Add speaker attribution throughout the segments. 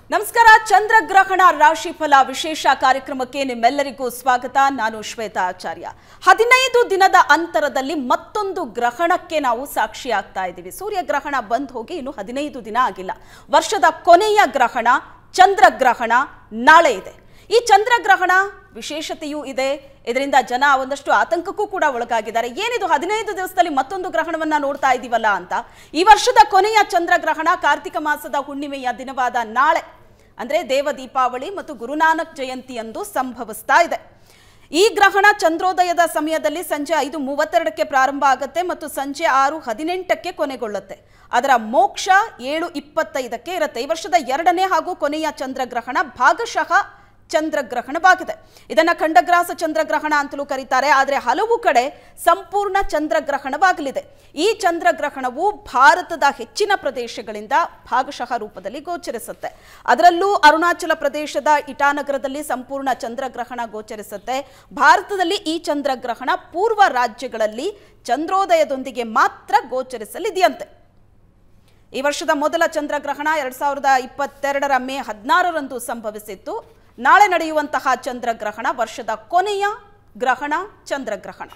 Speaker 1: ನಮಸ್ಕಾರ ಚಂದ್ರಗ್ರಹಣ ರಾಶಿಫಲ ವಿಶೇಷ ಕಾರ್ಯಕ್ರಮಕ್ಕೆ ನಿಮ್ಮೆಲ್ಲರಿಗೂ ಸ್ವಾಗತ ನಾನು ಶ್ವೇತಾ ಆಚಾರ್ಯ ಹದಿನೈದು ದಿನದ ಅಂತರದಲ್ಲಿ ಮತ್ತೊಂದು ಗ್ರಹಣಕ್ಕೆ ನಾವು ಸಾಕ್ಷಿ ಆಗ್ತಾ ಇದ್ದೀವಿ ಸೂರ್ಯಗ್ರಹಣ ಬಂದ್ ಹೋಗಿ ಇನ್ನು ಹದಿನೈದು ದಿನ ಆಗಿಲ್ಲ ವರ್ಷದ ಕೊನೆಯ ಗ್ರಹಣ ಚಂದ್ರಗ್ರಹಣ ನಾಳೆ ಇದೆ ಈ ಚಂದ್ರಗ್ರಹಣ ವಿಶೇಷತೆಯೂ ಇದೆ ಇದರಿಂದ ಜನ ಒಂದಷ್ಟು ಆತಂಕಕ್ಕೂ ಕೂಡ ಒಳಗಾಗಿದ್ದಾರೆ ಏನಿದು ಹದಿನೈದು ದಿವಸದಲ್ಲಿ ಮತ್ತೊಂದು ಗ್ರಹಣವನ್ನ ನೋಡ್ತಾ ಇದ್ದೀವಲ್ಲ ಅಂತ ಈ ವರ್ಷದ ಕೊನೆಯ ಚಂದ್ರಗ್ರಹಣ ಕಾರ್ತಿಕ ಮಾಸದ ಹುಣ್ಣಿಮೆಯ ದಿನವಾದ ನಾಳೆ ಅಂದ್ರೆ ದೇವ ದೀಪಾವಳಿ ಮತ್ತು ಗುರುನಾನಕ್ ಜಯಂತಿಯಂದು ಸಂಭವಿಸ್ತಾ ಇದೆ ಈ ಗ್ರಹಣ ಚಂದ್ರೋದಯದ ಸಮಯದಲ್ಲಿ ಸಂಜೆ ಐದು ಮೂವತ್ತೆರಡಕ್ಕೆ ಪ್ರಾರಂಭ ಆಗುತ್ತೆ ಮತ್ತು ಸಂಜೆ ಆರು ಹದಿನೆಂಟಕ್ಕೆ ಕೊನೆಗೊಳ್ಳುತ್ತೆ ಅದರ ಮೋಕ್ಷ ಏಳು ಇಪ್ಪತ್ತೈದಕ್ಕೆ ಇರುತ್ತೆ ಈ ವರ್ಷದ ಎರಡನೇ ಹಾಗೂ ಕೊನೆಯ ಚಂದ್ರಗ್ರಹಣ ಭಾಗಶಃ ಚಂದ್ರಗ್ರಹಣವಾಗಿದೆ ಇದನ್ನ ಖಂಡಗ್ರಾಸ ಚಂದ್ರಗ್ರಹಣ ಅಂತಲೂ ಕರೀತಾರೆ ಆದರೆ ಹಲವು ಕಡೆ ಸಂಪೂರ್ಣ ಚಂದ್ರಗ್ರಹಣವಾಗಲಿದೆ ಈ ಚಂದ್ರಗ್ರಹಣವು ಭಾರತದ ಹೆಚ್ಚಿನ ಪ್ರದೇಶಗಳಿಂದ ಭಾಗಶಃ ರೂಪದಲ್ಲಿ ಗೋಚರಿಸುತ್ತೆ ಅದರಲ್ಲೂ ಅರುಣಾಚಲ ಪ್ರದೇಶದ ಇಟಾನಗರದಲ್ಲಿ ಸಂಪೂರ್ಣ ಚಂದ್ರಗ್ರಹಣ ಗೋಚರಿಸುತ್ತೆ ಭಾರತದಲ್ಲಿ ಈ ಚಂದ್ರಗ್ರಹಣ ಪೂರ್ವ ರಾಜ್ಯಗಳಲ್ಲಿ ಚಂದ್ರೋದಯದೊಂದಿಗೆ ಮಾತ್ರ ಗೋಚರಿಸಲಿದೆಯಂತೆ ಈ ವರ್ಷದ ಮೊದಲ ಚಂದ್ರಗ್ರಹಣ ಎರಡ್ ಸಾವಿರದ ಇಪ್ಪತ್ತೆರಡರ ಮೇ ಹದಿನಾರರಂದು ಸಂಭವಿಸಿತ್ತು ನಾಳೆ ನಡೆಯುವಂತಹ ಚಂದ್ರಗ್ರಹಣ ವರ್ಷದ ಕೊನೆಯ ಗ್ರಹಣ ಚಂದ್ರಗ್ರಹಣ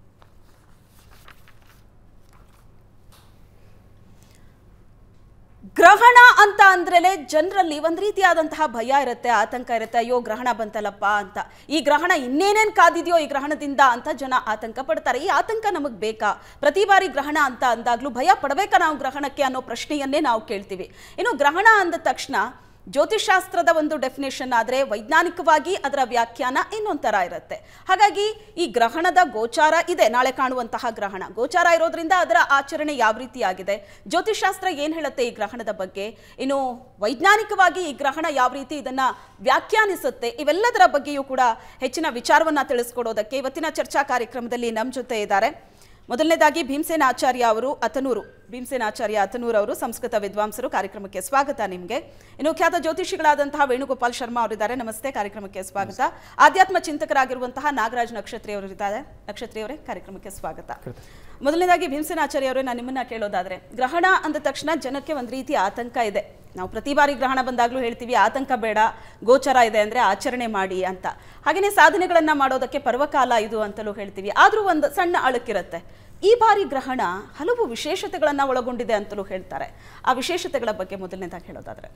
Speaker 1: ಗ್ರಹಣ ಅಂತ ಅಂದ್ರೇನೆ ಜನರಲ್ಲಿ ಒಂದು ರೀತಿಯಾದಂತಹ ಭಯ ಇರುತ್ತೆ ಆತಂಕ ಇರುತ್ತೆ ಅಯ್ಯೋ ಗ್ರಹಣ ಬಂತಲ್ಲಪ್ಪ ಅಂತ ಈ ಗ್ರಹಣ ಇನ್ನೇನೇನು ಕಾದಿದೆಯೋ ಈ ಗ್ರಹಣದಿಂದ ಅಂತ ಜನ ಆತಂಕ ಪಡ್ತಾರೆ ಈ ಆತಂಕ ನಮಗೆ ಬೇಕಾ ಪ್ರತಿ ಬಾರಿ ಗ್ರಹಣ ಅಂತ ಅಂದಾಗ್ಲೂ ಭಯ ಪಡಬೇಕಾ ನಾವು ಗ್ರಹಣಕ್ಕೆ ಅನ್ನೋ ಪ್ರಶ್ನೆಯನ್ನೇ ನಾವು ಕೇಳ್ತೀವಿ ಇನ್ನು ಗ್ರಹಣ ಅಂದ ತಕ್ಷಣ ಜ್ಯೋತಿಷಾಸ್ತ್ರದ ಒಂದು ಡೆಫಿನೇಷನ್ ಆದರೆ ವೈಜ್ಞಾನಿಕವಾಗಿ ಅದರ ವ್ಯಾಖ್ಯಾನ ಇನ್ನೊಂಥರ ಇರುತ್ತೆ ಹಾಗಾಗಿ ಈ ಗ್ರಹಣದ ಗೋಚಾರ ಇದೆ ನಾಳೆ ಕಾಣುವಂತಹ ಗ್ರಹಣ ಗೋಚಾರ ಇರೋದ್ರಿಂದ ಅದರ ಆಚರಣೆ ಯಾವ ರೀತಿಯಾಗಿದೆ ಜ್ಯೋತಿಷಾಸ್ತ್ರ ಏನು ಹೇಳುತ್ತೆ ಈ ಗ್ರಹಣದ ಬಗ್ಗೆ ಇನ್ನು ವೈಜ್ಞಾನಿಕವಾಗಿ ಈ ಗ್ರಹಣ ಯಾವ ರೀತಿ ಇದನ್ನ ವ್ಯಾಖ್ಯಾನಿಸುತ್ತೆ ಇವೆಲ್ಲದರ ಬಗ್ಗೆಯೂ ಕೂಡ ಹೆಚ್ಚಿನ ವಿಚಾರವನ್ನ ತಿಳಿಸ್ಕೊಡೋದಕ್ಕೆ ಇವತ್ತಿನ ಚರ್ಚಾ ಕಾರ್ಯಕ್ರಮದಲ್ಲಿ ನಮ್ಮ ಜೊತೆ ಇದ್ದಾರೆ ಮೊದಲನೇದಾಗಿ ಭೀಮಸೇನ ಆಚಾರ್ಯ ಅವರು ಅತನೂರು ಭೀಮಸೇನ ಆಚಾರ್ಯ ಅತನೂರು ಅವರು ಸಂಸ್ಕೃತ ವಿದ್ವಾಂಸರು ಕಾರ್ಯಕ್ರಮಕ್ಕೆ ಸ್ವಾಗತ ನಿಮಗೆ ಇನ್ನು ಖ್ಯಾತ ಜ್ಯೋತಿಷಿಗಳಾದಂತಹ ವೇಣುಗೋಪಾಲ್ ಶರ್ಮಾ ಅವರಿದ್ದಾರೆ ನಮಸ್ತೆ ಕಾರ್ಯಕ್ರಮಕ್ಕೆ ಸ್ವಾಗತ ಆಧ್ಯಾತ್ಮ ಚಿಂತಕರಾಗಿರುವಂತಹ ನಾಗರಾಜ್ ನಕ್ಷತ್ರಿ ಅವರು ಇದ್ದಾರೆ ನಕ್ಷತ್ರಿ ಅವರೇ ಕಾರ್ಯಕ್ರಮಕ್ಕೆ ಸ್ವಾಗತ ಮೊದಲನೇದಾಗಿ ಭೀಮಸೇನ ಆಚಾರ್ಯ ಅವರೇ ನಾನು ನಿಮ್ಮನ್ನ ಕೇಳೋದಾದ್ರೆ ಗ್ರಹಣ ಅಂದ ತಕ್ಷಣ ಜನಕ್ಕೆ ಒಂದು ರೀತಿ ಆತಂಕ ಇದೆ ನಾವು ಪ್ರತಿ ಬಾರಿ ಗ್ರಹಣ ಬಂದಾಗಲೂ ಹೇಳ್ತೀವಿ ಆತಂಕ ಬೇಡ ಗೋಚರ ಇದೆ ಅಂದರೆ ಆಚರಣೆ ಮಾಡಿ ಅಂತ ಹಾಗೆಯೇ ಸಾಧನೆಗಳನ್ನು ಮಾಡೋದಕ್ಕೆ ಪರ್ವಕಾಲ ಇದು ಅಂತಲೂ ಹೇಳ್ತೀವಿ ಆದರೂ ಒಂದು ಸಣ್ಣ ಅಳುಕಿರುತ್ತೆ ಈ ಬಾರಿ ಗ್ರಹಣ ಹಲವು ವಿಶೇಷತೆಗಳನ್ನು ಒಳಗೊಂಡಿದೆ ಅಂತಲೂ ಹೇಳ್ತಾರೆ ಆ ವಿಶೇಷತೆಗಳ ಬಗ್ಗೆ ಮೊದಲನೇದಾಗಿ ಹೇಳೋದಾದ್ರೆ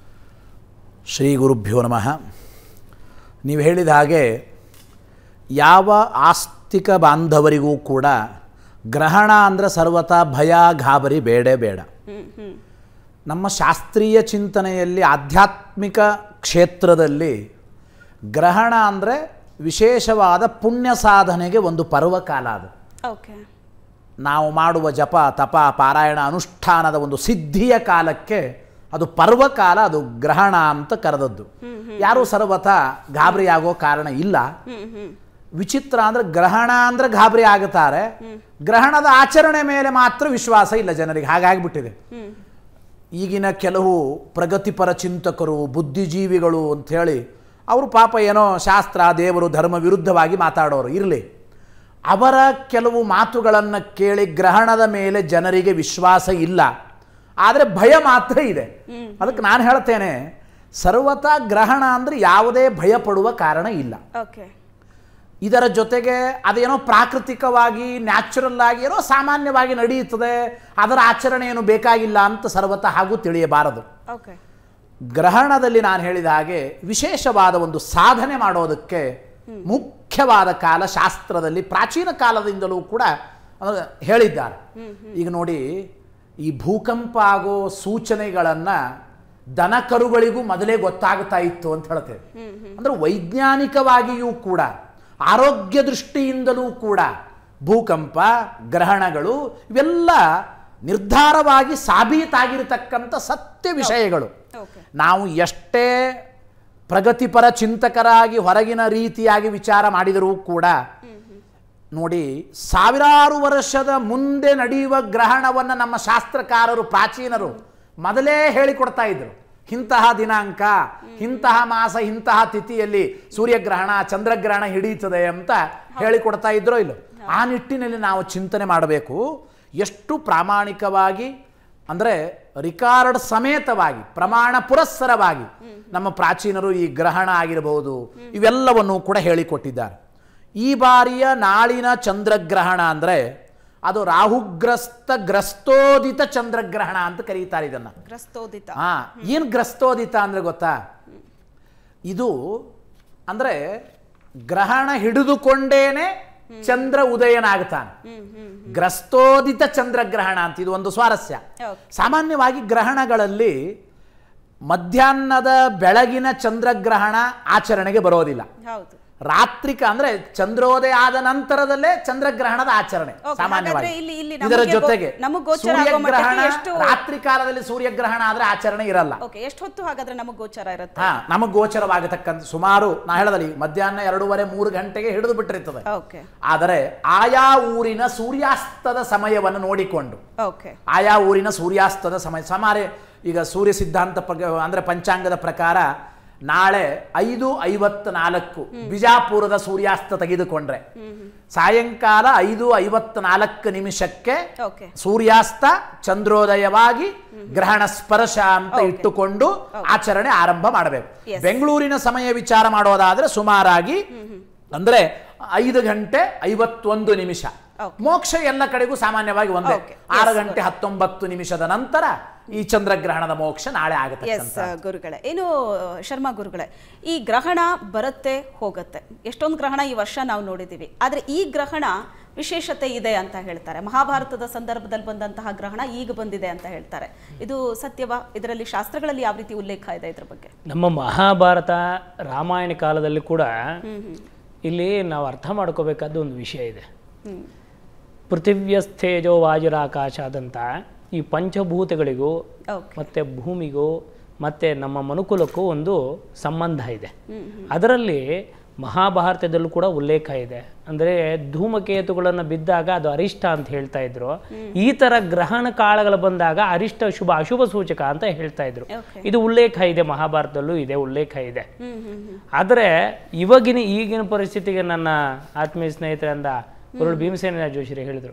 Speaker 2: ಶ್ರೀ ಗುರುಭ್ಯೋ ನಮಃ ನೀವು ಹೇಳಿದ ಹಾಗೆ ಯಾವ ಆಸ್ತಿಕ ಬಾಂಧವರಿಗೂ ಕೂಡ ಗ್ರಹಣ ಅಂದರೆ ಸರ್ವತಾ ಭಯ ಗಾಬರಿ ಬೇಡೇ ಬೇಡ ನಮ್ಮ ಶಾಸ್ತ್ರೀಯ ಚಿಂತನೆಯಲ್ಲಿ ಆಧ್ಯಾತ್ಮಿಕ ಕ್ಷೇತ್ರದಲ್ಲಿ ಗ್ರಹಣ ಅಂದರೆ ವಿಶೇಷವಾದ ಪುಣ್ಯ ಸಾಧನೆಗೆ ಒಂದು ಪರ್ವಕಾಲ ಅದು
Speaker 1: ಓಕೆ
Speaker 2: ನಾವು ಮಾಡುವ ಜಪ ತಪ ಪಾರಾಯಣ ಅನುಷ್ಠಾನದ ಒಂದು ಸಿದ್ಧಿಯ ಕಾಲಕ್ಕೆ ಅದು ಪರ್ವಕಾಲ ಅದು ಗ್ರಹಣ ಅಂತ ಕರೆದದ್ದು ಯಾರೂ ಸರ್ವಥ ಗಾಬರಿ ಆಗೋ ಕಾರಣ ಇಲ್ಲ ವಿಚಿತ್ರ ಅಂದ್ರೆ ಗ್ರಹಣ ಅಂದ್ರೆ ಗಾಬರಿ ಆಗುತ್ತಾರೆ ಗ್ರಹಣದ ಆಚರಣೆ ಮೇಲೆ ಮಾತ್ರ ವಿಶ್ವಾಸ ಇಲ್ಲ ಜನರಿಗೆ ಹಾಗಾಗಿಬಿಟ್ಟಿದೆ ಈಗಿನ ಕೆಲವು ಪ್ರಗತಿಪರ ಚಿಂತಕರು ಬುದ್ಧಿಜೀವಿಗಳು ಅಂಥೇಳಿ ಅವರು ಪಾಪ ಏನೋ ಶಾಸ್ತ್ರ ದೇವರು ಧರ್ಮ ವಿರುದ್ಧವಾಗಿ ಮಾತಾಡೋರು ಇರಲಿ ಅವರ ಕೆಲವು ಮಾತುಗಳನ್ನು ಕೇಳಿ ಗ್ರಹಣದ ಮೇಲೆ ಜನರಿಗೆ ವಿಶ್ವಾಸ ಇಲ್ಲ ಆದರೆ ಭಯ ಮಾತ್ರ ಇದೆ ಅದಕ್ಕೆ ನಾನು ಹೇಳ್ತೇನೆ ಸರ್ವತಾ ಗ್ರಹಣ ಅಂದರೆ ಯಾವುದೇ ಭಯ ಪಡುವ ಕಾರಣ ಇಲ್ಲ
Speaker 1: ಓಕೆ
Speaker 2: ಇದರ ಜೊತೆಗೆ ಅದೇನೋ ಪ್ರಾಕೃತಿಕವಾಗಿ ನ್ಯಾಚುರಲ್ ಆಗಿ ಏನೋ ಸಾಮಾನ್ಯವಾಗಿ ನಡೆಯುತ್ತದೆ ಅದರ ಆಚರಣೆ ಏನು ಬೇಕಾಗಿಲ್ಲ ಅಂತ ಸರ್ವತ ಹಾಗೂ ತಿಳಿಯಬಾರದು
Speaker 1: ಓಕೆ
Speaker 2: ಗ್ರಹಣದಲ್ಲಿ ನಾನು ಹೇಳಿದ ಹಾಗೆ ವಿಶೇಷವಾದ ಒಂದು ಸಾಧನೆ ಮಾಡೋದಕ್ಕೆ ಮುಖ್ಯವಾದ ಕಾಲ ಶಾಸ್ತ್ರದಲ್ಲಿ ಪ್ರಾಚೀನ ಕಾಲದಿಂದಲೂ ಕೂಡ ಅದು ಹೇಳಿದ್ದಾರೆ ಈಗ ನೋಡಿ ಈ ಭೂಕಂಪ ಆಗೋ ಸೂಚನೆಗಳನ್ನು ದನಕರುಗಳಿಗೂ ಮೊದಲೇ ಗೊತ್ತಾಗ್ತಾ ಇತ್ತು ಅಂತ ಹೇಳ್ತೇವೆ ಅಂದ್ರೆ ವೈಜ್ಞಾನಿಕವಾಗಿಯೂ ಕೂಡ ಆರೋಗ್ಯ ದೃಷ್ಟಿಯಿಂದಲೂ ಕೂಡ ಭೂಕಂಪ ಗ್ರಹಣಗಳು ಇವೆಲ್ಲ ನಿರ್ಧಾರವಾಗಿ ಸಾಬೀತಾಗಿರತಕ್ಕಂಥ ಸತ್ಯ ವಿಷಯಗಳು
Speaker 1: ಓಕೆ
Speaker 2: ನಾವು ಎಷ್ಟೇ ಪ್ರಗತಿಪರ ಚಿಂತಕರಾಗಿ ಹೊರಗಿನ ರೀತಿಯಾಗಿ ವಿಚಾರ ಮಾಡಿದರೂ ಕೂಡ ನೋಡಿ ಸಾವಿರಾರು ವರ್ಷದ ಮುಂದೆ ನಡೆಯುವ ಗ್ರಹಣವನ್ನು ನಮ್ಮ ಶಾಸ್ತ್ರಕಾರರು ಪ್ರಾಚೀನರು ಮೊದಲೇ ಹೇಳಿಕೊಡ್ತಾ ಇದ್ರು ಇಂತಹ ದಿನಾಂಕ ಇಂತಹ ಮಾಸ ಇಂತಹ ತಿಥಿಯಲ್ಲಿ ಸೂರ್ಯಗ್ರಹಣ ಚಂದ್ರಗ್ರಹಣ ಹಿಡಿಯುತ್ತದೆ ಅಂತ ಹೇಳಿಕೊಡ್ತಾ ಇದ್ರೋ ಇಲ್ಲೋ ಆ ನಿಟ್ಟಿನಲ್ಲಿ ನಾವು ಚಿಂತನೆ ಮಾಡಬೇಕು ಎಷ್ಟು ಪ್ರಾಮಾಣಿಕವಾಗಿ ಅಂದರೆ ರಿಕಾರ್ಡ್ ಸಮೇತವಾಗಿ ಪ್ರಮಾಣ ಪುರಸ್ಸರವಾಗಿ ನಮ್ಮ ಪ್ರಾಚೀನರು ಈ ಗ್ರಹಣ ಆಗಿರಬಹುದು ಇವೆಲ್ಲವನ್ನು ಕೂಡ ಹೇಳಿಕೊಟ್ಟಿದ್ದಾರೆ ಈ ಬಾರಿಯ ನಾಳಿನ ಚಂದ್ರಗ್ರಹಣ ಅಂದರೆ ಅದು ರಾಹುಗ್ರಸ್ತ ಗ್ರಸ್ತೋದಿತ ಚಂದ್ರಗ್ರಹಣ ಅಂತ ಕರೀತಾರೆ ಇದನ್ನು
Speaker 1: ಗ್ರಸ್ತೋದಿತ
Speaker 2: ಹಾ ಏನು ಗ್ರಸ್ತೋದಿತ ಅಂದ್ರೆ ಗೊತ್ತಾ ಇದು ಅಂದ್ರೆ ಗ್ರಹಣ ಹಿಡಿದುಕೊಂಡೇನೆ ಚಂದ್ರ ಉದಯನಾಗ್ತಾನೆ ಗ್ರಸ್ತೋದಿತ ಚಂದ್ರಗ್ರಹಣ ಅಂತ ಇದು ಒಂದು ಸ್ವಾರಸ್ಯ
Speaker 1: Okay.
Speaker 2: ಸಾಮಾನ್ಯವಾಗಿ ಗ್ರಹಣಗಳಲ್ಲಿ ಮಧ್ಯಾಹ್ನದ ಬೆಳಗಿನ ಚಂದ್ರಗ್ರಹಣ ಆಚರಣೆಗೆ ಬರೋದಿಲ್ಲ
Speaker 1: ಹೌದು
Speaker 2: ರಾತ್ರಿಕ ಅಂದ್ರೆ ಚಂದ್ರೋದಯ ಆದ ನಂತರದಲ್ಲೇ ಚಂದ್ರಗ್ರಹಣದ ಆಚರಣೆ
Speaker 1: Okay,
Speaker 2: ಸಾಮಾನ್ಯವಾಗಿ
Speaker 1: ಹಾಗಾದ್ರೆ ಇಲ್ಲಿ- ಇಲ್ಲಿ
Speaker 2: ಇದರ
Speaker 1: ನಮಗೆ ಗೋ-
Speaker 2: ಜೊತೆಗೆ
Speaker 1: ನಮಗೆ ಗೋಚರ ಆಗೋ
Speaker 2: ಸೂರ್ಯಗ್ರಹಣ
Speaker 1: ಮಟ್ಟಕ್ಕೆ ಎಷ್ಟು-
Speaker 2: ರಾತ್ರಿ ಕಾಲದಲ್ಲಿ ಸೂರ್ಯಗ್ರಹಣ ಆದ್ರೆ ಆಚರಣೆ ಇರಲ್ಲ
Speaker 1: ಓಕೆ ಎಷ್ಟು ಹೊತ್ತು ಹಾಗಾದ್ರೆ ನಮಗೆ ಗೋಚರ ಇರುತ್ತೆ
Speaker 2: ಹಾ ನಮಗೆ ಗೋಚರವಾಗತಕ್ಕಂಥ ಸುಮಾರು ನಾ ಹೇಳದಲ್ಲಿ ಮಧ್ಯಾಹ್ನ ಎರಡೂವರೆ ಮೂರು ಗಂಟೆಗೆ ಹಿಡಿದು ಬಿಟ್ಟಿರ್ತದೆ
Speaker 1: ಓಕೆ
Speaker 2: ಆದರೆ ಆಯಾ ಊರಿನ ಸೂರ್ಯಾಸ್ತದ ಸಮಯವನ್ನು ನೋಡಿಕೊಂಡು
Speaker 1: ಓಕೆ
Speaker 2: ಆಯಾ ಊರಿನ ಸೂರ್ಯಾಸ್ತದ ಸಮಯ ಸುಮಾರು ಈಗ ಸೂರ್ಯ ಸಿದ್ಧಾಂತ ಪ್ರಕ ಅಂದ್ರೆ ಪಂಚಾಂಗದ ಪ್ರಕಾರ ನಾಳೆ ಐದು ಐವತ್ನಾಲ್ಕು ಬಿಜಾಪುರದ ಸೂರ್ಯಾಸ್ತ ತೆಗೆದುಕೊಂಡ್ರೆ ಸಾಯಂಕಾಲ ಐದು ಐವತ್ನಾಲ್ಕು ನಿಮಿಷಕ್ಕೆ
Speaker 1: ಓಕೆ
Speaker 2: ಸೂರ್ಯಾಸ್ತ ಚಂದ್ರೋದಯವಾಗಿ ಗ್ರಹಣ ಸ್ಪರ್ಶ ಅಂತ
Speaker 1: Okay.
Speaker 2: ಇಟ್ಟುಕೊಂಡು ಆಚರಣೆ ಆರಂಭ ಮಾಡಬೇಕು
Speaker 1: Yes.
Speaker 2: ಬೆಂಗಳೂರಿನ ಸಮಯ ವಿಚಾರ ಮಾಡೋದಾದ್ರೆ ಸುಮಾರಾಗಿ ಅಂದ್ರೆ ಐದು ಗಂಟೆ ಐವತ್ತೊಂದು ನಿಮಿಷ
Speaker 1: Okay.
Speaker 2: ಮೋಕ್ಷ ಎಲ್ಲ ಕಡೆಗೂ ಸಾಮಾನ್ಯವಾಗಿ ಒಂದೇ
Speaker 1: Okay.
Speaker 2: ಆರು
Speaker 1: Yes,
Speaker 2: ಗಂಟೆ ಹತ್ತೊಂಬತ್ತು ನಿಮಿಷದ ನಂತರ ಈ ಚಂದ್ರಗ್ರಹಣದ ಮೋಕ್ಷ ನಾಳೆ
Speaker 1: ಎಸ್
Speaker 2: ಆಗತ್ತೆ
Speaker 1: ಗುರುಗಳೇ ಏನು ಶರ್ಮಾ ಗುರುಗಳೇ ಈ ಗ್ರಹಣ ಬರುತ್ತೆ ಹೋಗುತ್ತೆ ಎಷ್ಟೊಂದು ಗ್ರಹಣ ಈ ವರ್ಷ ನಾವು ನೋಡಿದ್ದೀವಿ ಆದರೆ ಈ ಗ್ರಹಣ ವಿಶೇಷತೆ ಇದೆ ಅಂತ ಹೇಳ್ತಾರೆ ಮಹಾಭಾರತದ ಸಂದರ್ಭದಲ್ಲಿ ಬಂದಂತಹ ಗ್ರಹಣ ಈಗ ಬಂದಿದೆ ಅಂತ ಹೇಳ್ತಾರೆ ಇದು ಸತ್ಯವಾ ಇದರಲ್ಲಿ ಶಾಸ್ತ್ರಗಳಲ್ಲಿ ಯಾವ ರೀತಿ ಉಲ್ಲೇಖ ಇದೆ ಇದ್ರ ಬಗ್ಗೆ
Speaker 3: ನಮ್ಮ ಮಹಾಭಾರತ ರಾಮಾಯಣ ಕಾಲದಲ್ಲಿ ಕೂಡ ಇಲ್ಲಿ ನಾವು ಅರ್ಥ ಮಾಡ್ಕೋಬೇಕಾದ ಒಂದು ವಿಷಯ ಇದೆ
Speaker 1: ಹ್ಮ್
Speaker 3: ಪೃಥಿವ್ಯಸ್ಥೇಜೋ ವಾಯುರಾಕಾಶಾದಂಥ ಈ ಪಂಚಭೂತಗಳಿಗೂ
Speaker 1: ಓಕೆ
Speaker 3: ಮತ್ತು ಭೂಮಿಗೂ ಮತ್ತು ನಮ್ಮ ಮನುಕುಲಕ್ಕೂ ಒಂದು ಸಂಬಂಧ ಇದೆ ಅದರಲ್ಲಿ ಮಹಾಭಾರತದಲ್ಲೂ ಕೂಡ ಉಲ್ಲೇಖ ಇದೆ ಅಂದರೆ ಧೂಮಕೇತುಗಳನ್ನು ಬಿದ್ದಾಗ ಅದು ಅರಿಷ್ಟ ಅಂತ ಹೇಳ್ತಾ ಇದ್ರು ಈ ಥರ ಗ್ರಹಣ ಕಾಲಗಳು ಬಂದಾಗ ಅರಿಷ್ಟ ಶುಭ ಅಶುಭ ಸೂಚಕ ಅಂತ ಹೇಳ್ತಾ ಇದ್ರು
Speaker 1: Okay.
Speaker 3: ಇದು ಉಲ್ಲೇಖ ಇದೆ ಮಹಾಭಾರತದಲ್ಲೂ ಇದೆ ಉಲ್ಲೇಖ ಇದೆ
Speaker 1: ಹ್ಮ್ ಹ್ಮ್ ಹ್ಮ್
Speaker 3: ಆದರೆ ಇವಾಗಿನ ಈಗಿನ ಪರಿಸ್ಥಿತಿಗೆ ನನ್ನ ಆತ್ಮೀಯ ಸ್ನೇಹಿತರಿಂದ ಕುರುಳು ಭೀಮಸೇನ ಜೋಶಿರಿ ಹೇಳಿದರು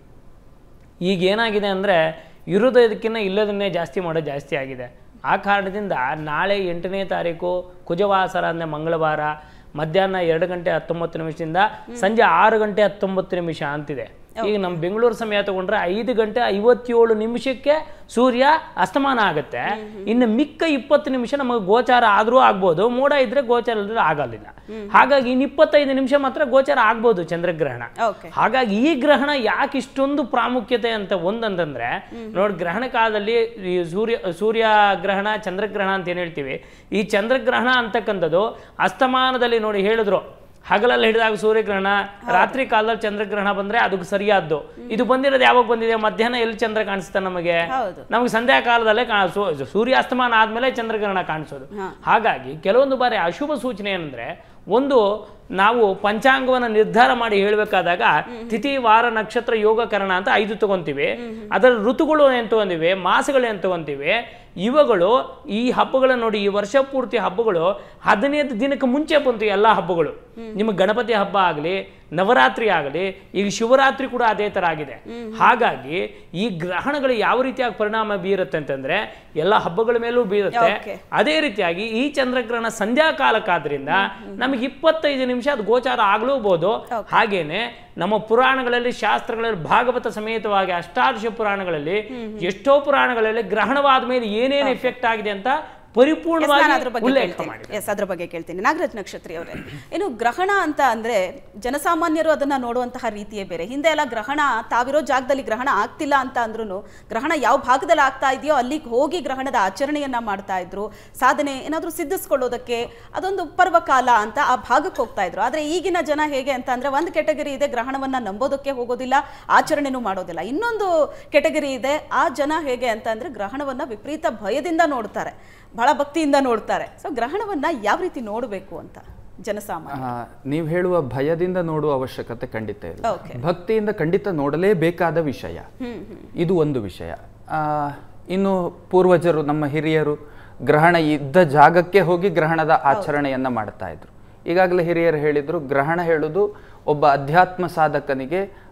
Speaker 3: ಈಗ ಏನಾಗಿದೆ ಅಂದರೆ ಇರೋದಕ್ಕಿಂತ ಇಲ್ಲದನ್ನೇ ಜಾಸ್ತಿ ಮಾಡೋದು ಜಾಸ್ತಿ ಆಗಿದೆ ಆ ಕಾರಣದಿಂದ ನಾಳೆ ಎಂಟನೇ ತಾರೀಕು ಕುಜವಾಸರ ಅಂದರೆ ಮಂಗಳವಾರ ಮಧ್ಯಾಹ್ನ ಎರಡು ಗಂಟೆ ಹತ್ತೊಂಬತ್ತು ನಿಮಿಷದಿಂದ ಸಂಜೆ ಆರು ಗಂಟೆ ಹತ್ತೊಂಬತ್ತು ನಿಮಿಷ ಅಂತಿದೆ ಈಗ ನಮ್ಮ ಬೆಂಗಳೂರು ಸಮಯ ತಗೊಂಡ್ರೆ ಐದು ಗಂಟೆ ಐವತ್ತೇಳು ನಿಮಿಷಕ್ಕೆ ಸೂರ್ಯ ಅಸ್ತಮಾನ ಆಗುತ್ತೆ ಇನ್ನು ಮಿಕ್ಕ ಇಪ್ಪತ್ತು ನಿಮಿಷ ನಮಗೆ ಗೋಚಾರ ಆದರೂ ಆಗ್ಬೋದು ಮೋಡ ಇದ್ರೆ ಗೋಚಾರ ಇದ್ರೆ ಆಗಲಿಲ್ಲ ಹಾಗಾಗಿ ಇನ್ನು ಇಪ್ಪತ್ತೈದು ನಿಮಿಷ ಮಾತ್ರ ಗೋಚಾರ ಆಗ್ಬೋದು ಚಂದ್ರಗ್ರಹಣ
Speaker 1: ಓಕೆ
Speaker 3: ಹಾಗಾಗಿ ಈ ಗ್ರಹಣ ಯಾಕೆ ಇಷ್ಟೊಂದು ಪ್ರಾಮುಖ್ಯತೆ ಅಂತ ಒಂದಂತಂದ್ರೆ ನೋಡಿ ಗ್ರಹಣ ಕಾಲದಲ್ಲಿ ಈ ಸೂರ್ಯ ಸೂರ್ಯ ಗ್ರಹಣ ಚಂದ್ರಗ್ರಹಣ ಅಂತ ಏನ್ ಹೇಳ್ತೀವಿ ಈ ಚಂದ್ರಗ್ರಹಣ ಅಂತಕ್ಕಂಥದ್ದು ಅಸ್ತಮಾನದಲ್ಲಿ ನೋಡಿ ಹೇಳಿದ್ರು ಹಗಲಲ್ಲಿ ಹಿಡಿದಾಗ ಸೂರ್ಯಗ್ರಹಣ ರಾತ್ರಿ ಕಾಲದಲ್ಲಿ ಚಂದ್ರಗ್ರಹಣ ಬಂದ್ರೆ ಅದಕ್ಕೆ ಸರಿಯಾದ್ದು ಇದು ಬಂದಿರೋದು ಯಾವಾಗ ಬಂದಿದೆ ಮಧ್ಯಾಹ್ನ ಎಲ್ಲಿ ಚಂದ್ರ ಕಾಣಿಸ್ತಾ ನಮಗೆ
Speaker 1: ಹೌದು
Speaker 3: ನಮಗೆ ಸಂಧ್ಯಾ ಕಾಲದಲ್ಲೇ ಕಾ- ಸೂ- ಸೂರ್ಯಾಸ್ತಮಾನ ಆದ್ಮೇಲೆ ಚಂದ್ರಗ್ರಹಣ ಕಾಣಿಸೋದು
Speaker 1: ಹಾ.
Speaker 3: ಹಾಗಾಗಿ ಕೆಲವೊಂದು ಬಾರಿ ಅಶುಭ ಸೂಚನೆ ಏನಂದ್ರೆ ಒಂದು ನಾವು ಪಂಚಾಂಗವನ್ನು ನಿರ್ಧಾರ ಮಾಡಿ ಹೇಳಬೇಕಾದಾಗ ತಿಥಿ ವಾರ ನಕ್ಷತ್ರ ಯೋಗಕರಣ ಅಂತ ಐದು ತಗೊಂತೀವಿ ಅದರ ಋತುಗಳು ಏನು ತಗೊಂತೀವಿ ಮಾಸಗಳು ಏನು ತಗೊಂತೀವಿ ಇವುಗಳು ಈ ಹಬ್ಬಗಳನ್ನ ನೋಡಿ ಈ ವರ್ಷ ಪೂರ್ತಿ ಹಬ್ಬಗಳು ಹದಿನೈದು ದಿನಕ್ಕೆ ಮುಂಚೆ ಬಂತು ಎಲ್ಲ ಹಬ್ಬಗಳು ನಿಮಗೆ ಗಣಪತಿ ಹಬ್ಬ ಆಗಲಿ ನವರಾತ್ರಿ ಆಗಲಿ ಈಗ ಶಿವರಾತ್ರಿ ಕೂಡ ಅದೇ ಥರ ಆಗಿದೆ ಹಾಗಾಗಿ ಈ ಗ್ರಹಣಗಳು ಯಾವ ರೀತಿಯಾಗಿ ಪರಿಣಾಮ ಬೀರುತ್ತೆ ಅಂತಂದ್ರೆ ಎಲ್ಲ ಹಬ್ಬಗಳ ಮೇಲೂ ಬೀರುತ್ತೆ
Speaker 1: Okay.
Speaker 3: ಅದೇ ರೀತಿಯಾಗಿ ಈ ಚಂದ್ರಗ್ರಹಣ ಸಂಧ್ಯಾ ಕಾಲಕ್ಕಾದ್ರಿಂದ ನಮಗೆ ಇಪ್ಪತ್ತೈದು ನಿಮಿಷ ಅದು ಗೋಚಾರ ಆಗ್ಲೂಬಹುದು ಹಾಗೇನೆ ನಮ್ಮ ಪುರಾಣಗಳಲ್ಲಿ ಶಾಸ್ತ್ರಗಳಲ್ಲಿ ಭಾಗವತ ಸಮೇತವಾಗಿ ಅಷ್ಟಾದಶ ಪುರಾಣಗಳಲ್ಲಿ ಎಷ್ಟೋ ಪುರಾಣಗಳಲ್ಲಿ ಗ್ರಹಣವಾದ ಮೇಲೆ ಏನೇನು ಎಫೆಕ್ಟ್ ಆಗಿದೆ ಅಂತ
Speaker 1: ನಾನು ಅದ್ರ
Speaker 3: ಪರಿಪೂರ್ಣವಾಗಿ
Speaker 1: ಬಗ್ಗೆ
Speaker 3: ಉಲ್ಲೇಖ
Speaker 1: ಕೇಳ್ತೀನಿ
Speaker 3: ಮಾಡಿದೆ
Speaker 1: ಎಸ್ ಅದ್ರ ಬಗ್ಗೆ ಕೇಳ್ತೀನಿ ನಾಗರಾಜ್ ನಕ್ಷತ್ರಿ ಅವರೇ ಏನು ಗ್ರಹಣ ಅಂತ ಅಂದ್ರೆ ಜನಸಾಮಾನ್ಯರು ಅದನ್ನ ನೋಡುವಂತಹ ರೀತಿಯೇ ಬೇರೆ ಹಿಂದೆ ಎಲ್ಲ ಗ್ರಹಣ ತಾವಿರೋ ಜಾಗದಲ್ಲಿ ಗ್ರಹಣ ಆಗ್ತಿಲ್ಲ ಅಂತ ಅಂದ್ರೂ ಗ್ರಹಣ ಯಾವ ಭಾಗದಲ್ಲಿ ಆಗ್ತಾ ಇದೆಯೋ ಅಲ್ಲಿಗೆ ಹೋಗಿ ಗ್ರಹಣದ ಆಚರಣೆಯನ್ನ ಮಾಡ್ತಾ ಇದ್ರು ಸಾಧನೆ ಏನಾದ್ರೂ ಸಿದ್ಧಿಸ್ಕೊಳ್ಳೋದಕ್ಕೆ ಅದೊಂದು ಪರ್ವಕಾಲ ಅಂತ ಆ ಭಾಗಕ್ಕೆ ಹೋಗ್ತಾ ಇದ್ರು ಆದ್ರೆ ಈಗಿನ ಜನ ಹೇಗೆ ಅಂತ ಅಂದ್ರೆ ಒಂದು ಕೆಟಗರಿ ಇದೆ ಗ್ರಹಣವನ್ನ ನಂಬೋದಕ್ಕೆ ಹೋಗೋದಿಲ್ಲ ಆಚರಣೆನೂ ಮಾಡೋದಿಲ್ಲ ಇನ್ನೊಂದು ಕೆಟಗರಿ ಇದೆ ಆ ಜನ ಹೇಗೆ ಅಂತ ಅಂದ್ರೆ ಗ್ರಹಣವನ್ನ ವಿಪರೀತ ಭಯದಿಂದ ನೋಡ್ತಾರೆ ಬಹಳ ಭಕ್ತಿಯಿಂದ ನೋಡ್ತಾರೆ ಸೊ ಗ್ರಹಣವನ್ನ ಯಾವ ರೀತಿ ನೋಡಬೇಕು ಅಂತ ಜನಸಾಮಾನ್ಯ
Speaker 4: ನೀವು ಹೇಳುವ ಭಯದಿಂದ ನೋಡುವ ಅವಶ್ಯಕತೆ ಖಂಡಿತ ಇಲ್ಲ
Speaker 1: Okay.
Speaker 4: ಭಕ್ತಿಯಿಂದ ಖಂಡಿತ ನೋಡಲೇಬೇಕಾದ ವಿಷಯ ಇದು ಒಂದು ವಿಷಯ ಆ, ಇನ್ನು ಪೂರ್ವಜರು ನಮ್ಮ ಹಿರಿಯರು ಗ್ರಹಣ ಇದ್ದ ಜಾಗಕ್ಕೆ ಹೋಗಿ ಗ್ರಹಣದ ಆಚರಣೆಯನ್ನ ಮಾಡ್ತಾ ಇದ್ರು ಈಗಾಗಲೇ ಹಿರಿಯರು ಹೇಳಿದ್ರು ಗ್ರಹಣ ಹೇಳುದು ಒಬ್ಬ ಅಧ್ಯಾತ್ಮ ಸಾಧಕನಿಗೆ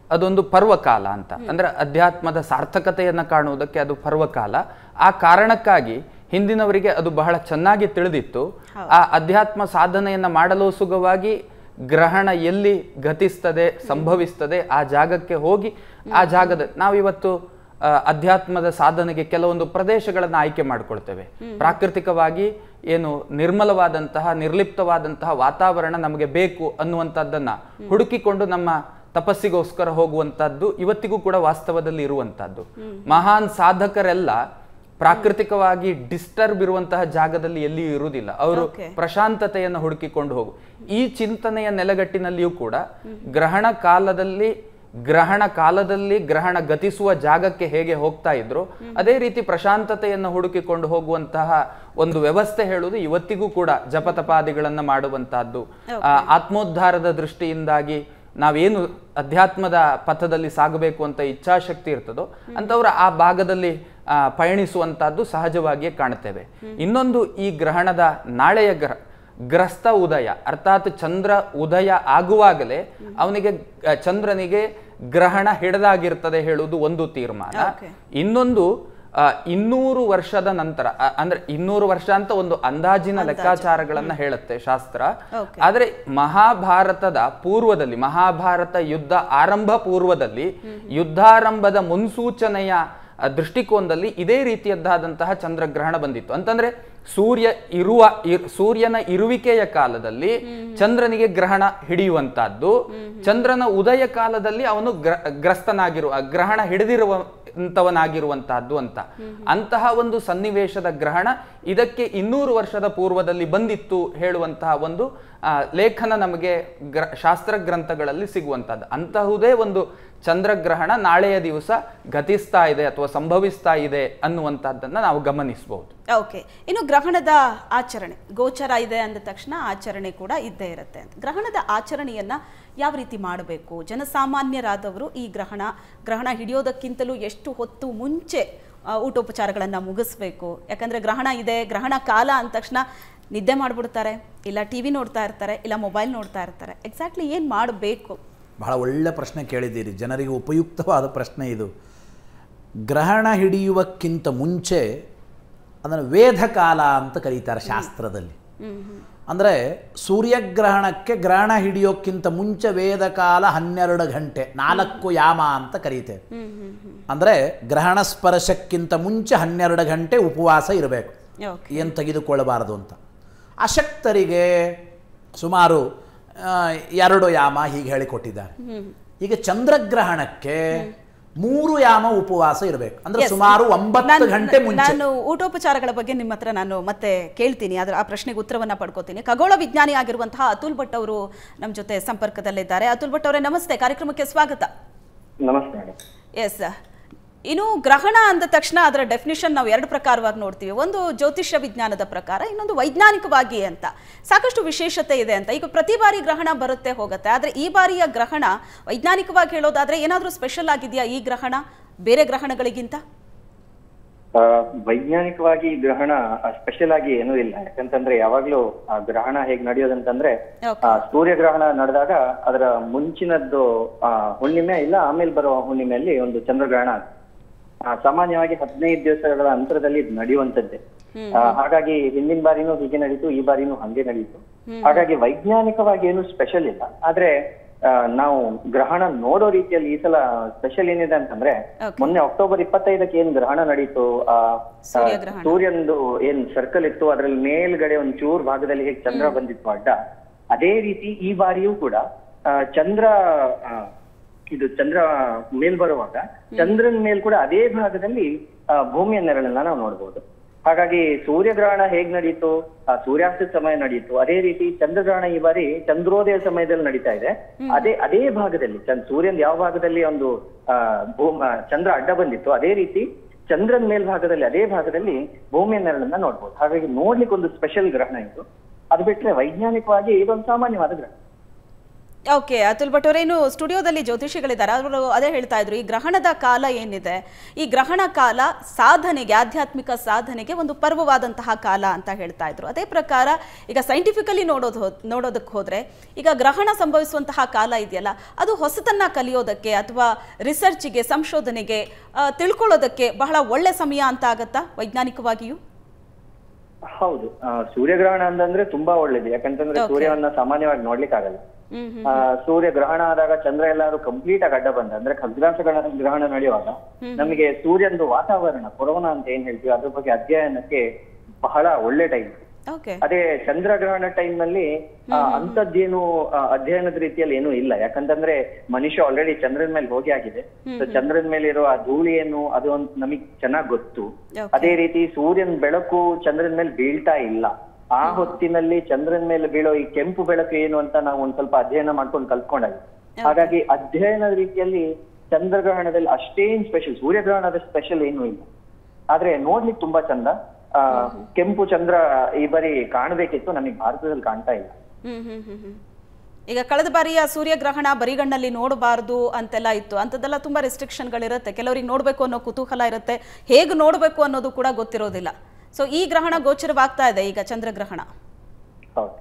Speaker 4: ಅದೊಂದು ಪರ್ವಕಾಲ ಅಂತ ಅಂದ್ರೆ ಅಧ್ಯಾತ್ಮದ ಸಾರ್ಥಕತೆಯನ್ನ ಕಾಣುವುದಕ್ಕೆ ಅದು ಪರ್ವಕಾಲ ಆ ಕಾರಣಕ್ಕಾಗಿ ಹಿಂದಿನವರಿಗೆ ಅದು ಬಹಳ ಚೆನ್ನಾಗಿ ತಿಳಿದಿತ್ತು ಆ ಅಧ್ಯಾತ್ಮ ಸಾಧನೆಯನ್ನ ಮಾಡಲು ಸುಗವಾಗಿ ಗ್ರಹಣ ಎಲ್ಲಿ ಗತಿಸ್ತದೆ ಸಂಭವಿಸ್ತದೆ ಆ ಜಾಗಕ್ಕೆ ಹೋಗಿ ಆ ಜಾಗದ ನಾವಿವತ್ತು ಆ, ಅಧ್ಯಾತ್ಮದ ಸಾಧನೆಗೆ ಕೆಲವೊಂದು ಪ್ರದೇಶಗಳನ್ನು ಆಯ್ಕೆ ಮಾಡ್ಕೊಳ್ತೇವೆ ಪ್ರಾಕೃತಿಕವಾಗಿ ಏನು ನಿರ್ಮಲವಾದಂತಹ ನಿರ್ಲಿಪ್ತವಾದಂತಹ ವಾತಾವರಣ ನಮಗೆ ಬೇಕು ಅನ್ನುವಂಥದ್ದನ್ನ ಹುಡುಕಿಕೊಂಡು ನಮ್ಮ ತಪಸ್ಸಿಗೋಸ್ಕರ ಹೋಗುವಂತದ್ದು ಇವತ್ತಿಗೂ ಕೂಡ ವಾಸ್ತವದಲ್ಲಿ ಇರುವಂತಹದ್ದು ಮಹಾನ್ ಸಾಧಕರೆಲ್ಲ ಪ್ರಾಕೃತಿಕವಾಗಿ ಡಿಸ್ಟರ್ಬ್ ಇರುವಂತಹ ಜಾಗದಲ್ಲಿ ಎಲ್ಲಿಯೂ ಇರುವುದಿಲ್ಲ ಅವರು
Speaker 1: Okay.
Speaker 4: ಪ್ರಶಾಂತತೆಯನ್ನು ಹುಡುಕಿಕೊಂಡು ಹೋಗು ಈ ಚಿಂತನೆಯ ನೆಲೆಗಟ್ಟಿನಲ್ಲಿಯೂ ಕೂಡ ಗ್ರಹಣ ಕಾಲದಲ್ಲಿ ಗ್ರಹಣ ಕಾಲದಲ್ಲಿ ಗ್ರಹಣ ಗತಿಸುವ ಜಾಗಕ್ಕೆ ಹೇಗೆ ಹೋಗ್ತಾ ಇದ್ರು ಅದೇ ರೀತಿ ಪ್ರಶಾಂತತೆಯನ್ನು ಹುಡುಕಿಕೊಂಡು ಹೋಗುವಂತಹ ಒಂದು ವ್ಯವಸ್ಥೆ ಹೇಳುವುದು ಇವತ್ತಿಗೂ ಕೂಡ ಜಪತಪಾದಿಗಳನ್ನ ಮಾಡುವಂತಹದ್ದು ಆ, ಆತ್ಮೋದ್ಧಾರದ ದೃಷ್ಟಿಯಿಂದಾಗಿ ನಾವೇನು ಅಧ್ಯಾತ್ಮದ ಪಥದಲ್ಲಿ ಸಾಗಬೇಕು ಅಂತ ಇಚ್ಛಾಶಕ್ತಿ ಇರ್ತದೋ ಅಂತವ್ರ ಆ ಭಾಗದಲ್ಲಿ ಆ, ಪಯಣಿಸುವಂತಹದ್ದು ಸಹಜವಾಗಿಯೇ ಕಾಣುತ್ತೇವೆ ಇನ್ನೊಂದು ಈ ಗ್ರಹಣದ ನಾಳೆಯ ಗ್ರಹ ಗ್ರಸ್ತ ಉದಯ ಅರ್ಥಾತ್ ಚಂದ್ರ ಉದಯ ಆಗುವಾಗಲೇ ಅವನಿಗೆ ಆ, ಚಂದ್ರನಿಗೆ ಗ್ರಹಣ ಹಿಡದಾಗಿರ್ತದೆ ಹೇಳುವುದು ಒಂದು ತೀರ್ಮಾನ
Speaker 1: Okay.
Speaker 4: ಇನ್ನೊಂದು ಆ, ಇನ್ನೂರು ವರ್ಷದ ನಂತರ ಆ, ಅಂದ್ರೆ ಇನ್ನೂರು ವರ್ಷ ಅಂತ ಒಂದು ಅಂದಾಜಿನ ಲೆಕ್ಕಾಚಾರಗಳನ್ನ ಹೇಳುತ್ತೆ ಶಾಸ್ತ್ರ
Speaker 1: Okay.
Speaker 4: ಆದ್ರೆ ಮಹಾಭಾರತದ ಪೂರ್ವದಲ್ಲಿ ಮಹಾಭಾರತ ಯುದ್ಧ ಆರಂಭ ಪೂರ್ವದಲ್ಲಿ ಯುದ್ಧಾರಂಭದ ಮುನ್ಸೂಚನೆಯ ಆ, ದೃಷ್ಟಿಕೋನದಲ್ಲಿ ಇದೇ ರೀತಿಯದ್ದಾದಂತಹ ಚಂದ್ರಗ್ರಹಣ ಬಂದಿತ್ತು ಅಂತಂದ್ರೆ ಸೂರ್ಯ ಇರುವ ಇರ್- ಸೂರ್ಯನ ಇರುವಿಕೆಯ ಕಾಲದಲ್ಲಿ ಚಂದ್ರನಿಗೆ ಗ್ರಹಣ ಹಿಡಿಯುವಂತಹದ್ದು ಚಂದ್ರನ ಉದಯ ಕಾಲದಲ್ಲಿ ಅವನು ಗ್ರ ಗ್ರಸ್ತನಾಗಿರುವ ಗ್ರಹಣ ಹಿಡಿದಿರುವಂತವನಾಗಿರುವಂತಹದ್ದು ಅಂತ ಅಂತಹ ಒಂದು ಸನ್ನಿವೇಶದ ಗ್ರಹಣ ಇದಕ್ಕೆ ಇನ್ನೂರು ವರ್ಷದ ಪೂರ್ವದಲ್ಲಿ ಬಂದಿತ್ತು ಹೇಳುವಂತಹ ಒಂದು ಆ, ಲೇಖನ ನಮಗೆ ಗ್ರ ಶಾಸ್ತ್ರ ಗ್ರಂಥಗಳಲ್ಲಿ ಸಿಗುವಂತಹದ್ದು ಅಂತಹುದೇ ಒಂದು ಚಂದ್ರಗ್ರಹಣ ನಾಳೆಯ ದಿವಸ ಗತಿಸ್ತಾ ಇದೆ ಅಥವಾ ಸಂಭವಿಸ್ತಾ ಇದೆ ಅನ್ನುವಂಥದ್ದನ್ನ ನಾವು ಗಮನಿಸಬಹುದು
Speaker 1: ಓಕೆ ಇನ್ನು ಗ್ರಹಣದ ಆಚರಣೆ ಗೋಚರ ಇದೆ ಅಂದ ತಕ್ಷಣ ಆಚರಣೆ ಕೂಡ ಇದ್ದೇ ಇರುತ್ತೆ ಅಂತ ಗ್ರಹಣದ ಆಚರಣೆಯನ್ನ ಯಾವ ರೀತಿ ಮಾಡಬೇಕು ಜನಸಾಮಾನ್ಯರಾದವರು ಈ ಗ್ರಹಣ ಗ್ರಹಣ ಹಿಡಿಯೋದಕ್ಕಿಂತಲೂ ಎಷ್ಟು ಹೊತ್ತು ಮುಂಚೆ ಆ, ಊಟೋಪಚಾರಗಳನ್ನು ಮುಗಿಸ್ಬೇಕು ಯಾಕಂದ್ರೆ ಗ್ರಹಣ ಇದೆ ಗ್ರಹಣ ಕಾಲ ಅಂದ ತಕ್ಷಣ ನಿದ್ದೆ ಮಾಡಿಬಿಡ್ತಾರೆ ಇಲ್ಲ ಟಿ ವಿ ನೋಡ್ತಾ ಇರ್ತಾರೆ ಇಲ್ಲ ಮೊಬೈಲ್ ನೋಡ್ತಾ ಇರ್ತಾರೆ ಎಕ್ಸಾಕ್ಟ್ಲಿ ಏನು ಮಾಡಬೇಕು
Speaker 2: ಬಹಳ ಒಳ್ಳೆ ಪ್ರಶ್ನೆ ಕೇಳಿದ್ದೀರಿ ಜನರಿಗೆ ಉಪಯುಕ್ತವಾದ ಪ್ರಶ್ನೆ ಇದು ಗ್ರಹಣ ಹಿಡಿಯುವಕ್ಕಿಂತ ಮುಂಚೆ ಅದನ್ನು ವೇದಕಾಲ ಅಂತ ಕರೀತಾರೆ ಶಾಸ್ತ್ರದಲ್ಲಿ ಅಂದರೆ ಸೂರ್ಯಗ್ರಹಣಕ್ಕೆ ಗ್ರಹಣ ಹಿಡಿಯೋಕ್ಕಿಂತ ಮುಂಚೆ ವೇದಕಾಲ ಹನ್ನೆರಡು ಗಂಟೆ ನಾಲ್ಕು ಯಾಮ ಅಂತ ಕರೀತೇವೆ ಅಂದರೆ ಗ್ರಹಣ ಸ್ಪರ್ಶಕ್ಕಿಂತ ಮುಂಚೆ ಹನ್ನೆರಡು ಗಂಟೆ ಉಪವಾಸ ಇರಬೇಕು
Speaker 1: ಓಕೆ
Speaker 2: ಏನು ತೆಗೆದುಕೊಳ್ಳಬಾರದು ಅಂತ ಅಶಕ್ತರಿಗೆ ಸುಮಾರು ಆ, ಎರಡು ಯಾಮ ಹೀಗೆ ಹೇಳಿಕೊಟ್ಟಿದ್ದಾರೆ ಈಗ ಚಂದ್ರಗ್ರಹಣಕ್ಕೆ ಮೂರು ಯಾಮ ಉಪವಾಸ ಇರಬೇಕು ಅಂದ್ರೆ
Speaker 1: Yes.
Speaker 2: ಸುಮಾರು ಒಂಬತ್ತು
Speaker 1: ನಾನು-
Speaker 2: ಗಂಟೆ ಮುಂಚೆ
Speaker 1: ನಾನು ಊಟೋಪಚಾರಗಳ ಬಗ್ಗೆ ನಿಮ್ಮ ಹತ್ರ ನಾನು ಮತ್ತೆ ಕೇಳ್ತೀನಿ ಅದರ ಆ ಪ್ರಶ್ನೆಗೆ ಉತ್ತರವನ್ನ ಪಡ್ಕೋತೀನಿ ಖಗೋಳ ವಿಜ್ಞಾನಿ ಆಗಿರುವಂತಹ ಅತುಲ್ ಭಟ್ ಅವರು ನಮ್ಮ ಜೊತೆ ಸಂಪರ್ಕದಲ್ಲಿದ್ದಾರೆ ಅತುಲ್ ಭಟ್ ಅವರೇ ನಮಸ್ತೆ ಕಾರ್ಯಕ್ರಮಕ್ಕೆ ಸ್ವಾಗತ
Speaker 5: ನಮಸ್ತೆ ಮೇಡಮ್
Speaker 1: ಎಸ್ ಇನ್ನು ಗ್ರಹಣ ಅಂದ ತಕ್ಷಣ ಅದರ ಡೆಫಿನಿಷನ್ ನಾವು ಎರಡು ಪ್ರಕಾರವಾಗಿ ನೋಡ್ತೀವಿ ಒಂದು ಜ್ಯೋತಿಷ್ಯ ವಿಜ್ಞಾನದ ಪ್ರಕಾರ ಇನ್ನೊಂದು ವೈಜ್ಞಾನಿಕವಾಗಿ ಅಂತ ಸಾಕಷ್ಟು ವಿಶೇಷತೆ ಇದೆ ಅಂತ ಈಗ ಪ್ರತಿ ಬಾರಿ ಗ್ರಹಣ ಬರುತ್ತೆ ಹೋಗುತ್ತೆ ಆದರೆ ಈ ಬಾರಿಯ ಗ್ರಹಣ ವೈಜ್ಞಾನಿಕವಾಗಿ ಹೇಳೋದಾದ್ರೆ ಏನಾದರೂ ಸ್ಪೆಷಲ್ ಆಗಿದೆಯಾ ಈ ಗ್ರಹಣ ಬೇರೆ ಗ್ರಹಣಗಳಿಗಿಂತ
Speaker 5: ಆ, ವೈಜ್ಞಾನಿಕವಾಗಿ ಈ ಗ್ರಹಣ ಸ್ಪೆಷಲ್ ಆಗಿ ಏನೂ ಇಲ್ಲ ಯಾಕಂತಂದ್ರೆ ಯಾವಾಗ್ಲೂ ಆ ಗ್ರಹಣ ಹೇಗ್ ನಡೆಯೋದಂತಂದ್ರೆ
Speaker 1: Okay.
Speaker 5: ಆ, ಸೂರ್ಯಗ್ರಹಣ ನಡೆದಾಗ ಅದರ ಮುಂಚಿನದ್ದು ಆ, ಹುಣ್ಣಿಮೆ ಇಲ್ಲ ಆಮೇಲೆ ಬರುವ ಹುಣ್ಣಿಮೆಯಲ್ಲಿ ಒಂದು ಚಂದ್ರಗ್ರಹಣ ಆಗುತ್ತೆ. ಆ, ಸಾಮಾನ್ಯವಾಗಿ ಹದಿನೈದು ದಿವಸಗಳ ಅಂತರದಲ್ಲಿ ಇದು ನಡೆಯುವಂತದ್ದೇ ಆ, ಹಾಗಾಗಿ ಹಿಂದಿನ ಬಾರಿನೂ ಹೀಗೆ ನಡೀತು ಈ ಬಾರಿನೂ ಹಂಗೆ ನಡೀತು ಹಾಗಾಗಿ ವೈಜ್ಞಾನಿಕವಾಗಿ ಏನು ಸ್ಪೆಷಲ್ ಇಲ್ಲ ಆದ್ರೆ ಆ, ನಾವು ಗ್ರಹಣ ನೋಡೋ ರೀತಿಯಲ್ಲಿ ಈ ಸಲ ಸ್ಪೆಷಲ್ ಏನಿದೆ ಅಂತಂದ್ರೆ
Speaker 1: Okay.
Speaker 5: ಮೊನ್ನೆ ಅಕ್ಟೋಬರ್ ಇಪ್ಪತ್ತೈದಕ್ಕೆ ಏನ್ ಗ್ರಹಣ ನಡೀತು ಆ ಆ,
Speaker 1: ಸೂರ್ಯಗ್ರಹಣ.
Speaker 5: ಸೂರ್ಯಂದು ಏನ್ ಸರ್ಕಲ್ ಇತ್ತು ಅದ್ರಲ್ಲಿ ಮೇಲ್ಗಡೆ ಒಂದ್ ಚೂರ್ ಭಾಗದಲ್ಲಿ ಹೇಗೆ ಚಂದ್ರ ಬಂದಿತ್ತು ಅಡ್ಡ ಅದೇ ರೀತಿ ಈ ಬಾರಿಯೂ ಕೂಡ ಆ, ಚಂದ್ರ ಆ, ಇದು ಚಂದ್ರ ಮೇಲ್ ಬರುವಾಗ ಚಂದ್ರನ್ ಮೇಲ್ ಕೂಡ ಅದೇ ಭಾಗದಲ್ಲಿ ಆ, ಭೂಮಿಯ ನೆರಳನ್ನ ನಾವು ನೋಡ್ಬೋದು ಹಾಗಾಗಿ ಸೂರ್ಯಗ್ರಹಣ ಹೇಗ್ ನಡೀತು ಆ, ಸೂರ್ಯಾಸ್ತದ ಸಮಯ ನಡೀತು ಅದೇ ರೀತಿ ಚಂದ್ರಗ್ರಹಣ ಈ ಬಾರಿ ಚಂದ್ರೋದಯ ಸಮಯದಲ್ಲಿ ನಡೀತಾ ಇದೆ ಅದೇ ಅದೇ ಭಾಗದಲ್ಲಿ ಚಂದ್ ಸೂರ್ಯನ್ ಯಾವ ಭಾಗದಲ್ಲಿ ಒಂದು ಆ, ಭೂಮ ಆ, ಚಂದ್ರ ಅಡ್ಡ ಬಂದಿತ್ತು ಅದೇ ರೀತಿ ಚಂದ್ರನ್ ಮೇಲ್ಭಾಗದಲ್ಲಿ ಅದೇ ಭಾಗದಲ್ಲಿ ಭೂಮಿಯ ನೆರಳನ್ನ ನೋಡ್ಬೋದು ಹಾಗಾಗಿ ನೋಡ್ಲಿಕ್ಕೆ ಒಂದು ಸ್ಪೆಷಲ್ ಗ್ರಹಣ ಇದು ಅದು ಬಿಟ್ರೆ ವೈಜ್ಞಾನಿಕವಾಗಿ ಇದೊಂದು ಸಾಮಾನ್ಯವಾದ ಗ್ರಹಣ
Speaker 1: ಓಕೆ ಅತುಲ್ ಭಟ್ ಅವರೇನು ಸ್ಟುಡಿಯೋದಲ್ಲಿ ಜ್ಯೋತಿಷಿಗಳಿದ್ದಾರೆ ಅವರು ಅದೇ ಹೇಳ್ತಾ ಇದ್ರು ಈ ಗ್ರಹಣದ ಕಾಲ ಏನಿದೆ ಈ ಗ್ರಹಣ ಕಾಲ ಸಾಧನೆಗೆ ಆಧ್ಯಾತ್ಮಿಕ ಸಾಧನೆಗೆ ಒಂದು ಪರ್ವವಾದಂತಹ ಕಾಲ ಅಂತ ಹೇಳ್ತಾ ಇದ್ರು ಅದೇ ಪ್ರಕಾರ ಈಗ ಸೈಂಟಿಫಿಕಲಿ ನೋಡೋದು ಹೋ ನೋಡೋದಕ್ಕೆ ಹೋದ್ರೆ ಈಗ ಗ್ರಹಣ ಸಂಭವಿಸುವಂತಹ ಕಾಲ ಇದೆಯಲ್ಲ ಅದು ಹೊಸತನ್ನ ಕಲಿಯೋದಕ್ಕೆ ಅಥವಾ ರಿಸರ್ಚ್ಗೆ ಸಂಶೋಧನೆಗೆ ಆ, ತಿಳ್ಕೊಳ್ಳೋದಕ್ಕೆ ಬಹಳ ಒಳ್ಳೆ ಸಮಯ ಅಂತ ಆಗತ್ತಾ ವೈಜ್ಞಾನಿಕವಾಗಿಯೂ
Speaker 5: ಹೌದು ಆ, ಸೂರ್ಯಗ್ರಹಣ ಅಂತಂದ್ರೆ ತುಂಬಾ ಒಳ್ಳೇದು ಯಾಕಂತಂದ್ರೆ
Speaker 1: Okay.
Speaker 5: ಸೂರ್ಯವನ್ನ ಸಾಮಾನ್ಯವಾಗಿ ನೋಡ್ಲಿಕ್ಕೆ ಆಗಲ್ಲ
Speaker 1: ಹ್ಮ್ ಹ್ಮ್
Speaker 5: ಆ, ಸೂರ್ಯ ಗ್ರಹಣ ಆದಾಗ ಚಂದ್ರ ಎಲ್ಲಾರು ಕಂಪ್ಲೀಟ್ ಆಗಿ ಅಡ್ಡ ಬಂದ ಅಂದ್ರೆ ಖಗ್ರಾಸ ಗ್ರಹಣ ಗ್ರಹಣ ನಡೆಯುವಾಗ ನಮಗೆ ಸೂರ್ಯಂದು ವಾತಾವರಣ ಕೊರೋನಾ ಅಂತ ಏನ್ ಹೇಳ್ತೀವಿ ಅದ್ರ ಬಗ್ಗೆ ಅಧ್ಯಯನಕ್ಕೆ ಬಹಳ ಒಳ್ಳೆ ಟೈಮ್
Speaker 1: ಓಕೆ
Speaker 5: ಅದೇ ಚಂದ್ರಗ್ರಹಣ ಟೈಮ್ ನಲ್ಲಿ ಆ, ಅಂಥದ್ದೇನು ಆ, ಅಧ್ಯಯನದ ರೀತಿಯಲ್ಲಿ ಏನೂ ಇಲ್ಲ ಯಾಕಂತಂದ್ರೆ ಮನುಷ್ಯ ಆಲ್ರೆಡಿ ಚಂದ್ರನ ಮೇಲೆ ಹೋಗಿ ಆಗಿದೆ So, ಚಂದ್ರನ ಮೇಲೆ ಇರೋ ಆ ಧೂಳಿ ಏನು ಅದು ಒಂದು ನಮಗ್ ಚೆನ್ನಾಗ್ ಗೊತ್ತು
Speaker 1: Okay.
Speaker 5: ಅದೇ ರೀತಿ ಸೂರ್ಯನ ಬೆಳಕು ಚಂದ್ರನ ಮೇಲೆ ಬೀಳ್ತಾ ಇಲ್ಲ ಆ ಹೊತ್ತಿನಲ್ಲಿ ಚಂದ್ರನ ಮೇಲೆ ಬೀಳೋ ಈ ಕೆಂಪು ಬೆಳಕು ಏನು ಅಂತ ನಾವು ಒಂದ್ ಸ್ವಲ್ಪ ಅಧ್ಯಯನ ಮಾಡ್ಕೊಂಡು ಕಲ್ತ್ಕೊಂಡಾಗ ಹಾಗಾಗಿ ಅಧ್ಯಯನದ ರೀತಿಯಲ್ಲಿ ಚಂದ್ರಗ್ರಹಣದಲ್ಲಿ ಅಷ್ಟೇನ್ ಸ್ಪೆಷಲ್ ಸೂರ್ಯಗ್ರಹಣದ ಸ್ಪೆಷಲ್ ಏನೂ ಇಲ್ಲ ಆದ್ರೆ ನೋಡ್ಲಿಕ್ಕೆ ತುಂಬಾ ಚಂದ ಆ ಕೆಂಪು ಚಂದ್ರ ಈ ಬಾರಿ ಕಾಣಬೇಕಿತ್ತು ನಮಗೆ ಭಾರತದಲ್ಲಿ ಕಾಣ್ತಾ ಇಲ್ಲ
Speaker 1: ಹ್ಮ್ ಹ್ಮ್ ಹ್ಮ್ ಹ್ಮ್. ಈಗ ಕಳೆದ ಬಾರಿಯ ಸೂರ್ಯಗ್ರಹಣ ಬರಿಗಣ್ಣಲ್ಲಿ ನೋಡಬಾರ್ದು ಅಂತೆಲ್ಲ ಇತ್ತು ಅಂಥದ್ದೆಲ್ಲ ತುಂಬಾ ರೆಸ್ಟ್ರಿಕ್ಷನ್ಗಳಿರುತ್ತೆ ಕೆಲವರಿಗೆ ನೋಡಬೇಕು ಅನ್ನೋ ಕುತೂಹಲ ಇರುತ್ತೆ ಹೇಗೆ ನೋಡಬೇಕು ಅನ್ನೋದು ಕೂಡ ಗೊತ್ತಿರೋದಿಲ್ಲ ಸೊ ಈ ಗ್ರಹಣ ಗೋಚರವಾಗ್ತಾ ಇದೆ ಈಗ ಚಂದ್ರಗ್ರಹಣ
Speaker 5: ಹೌದು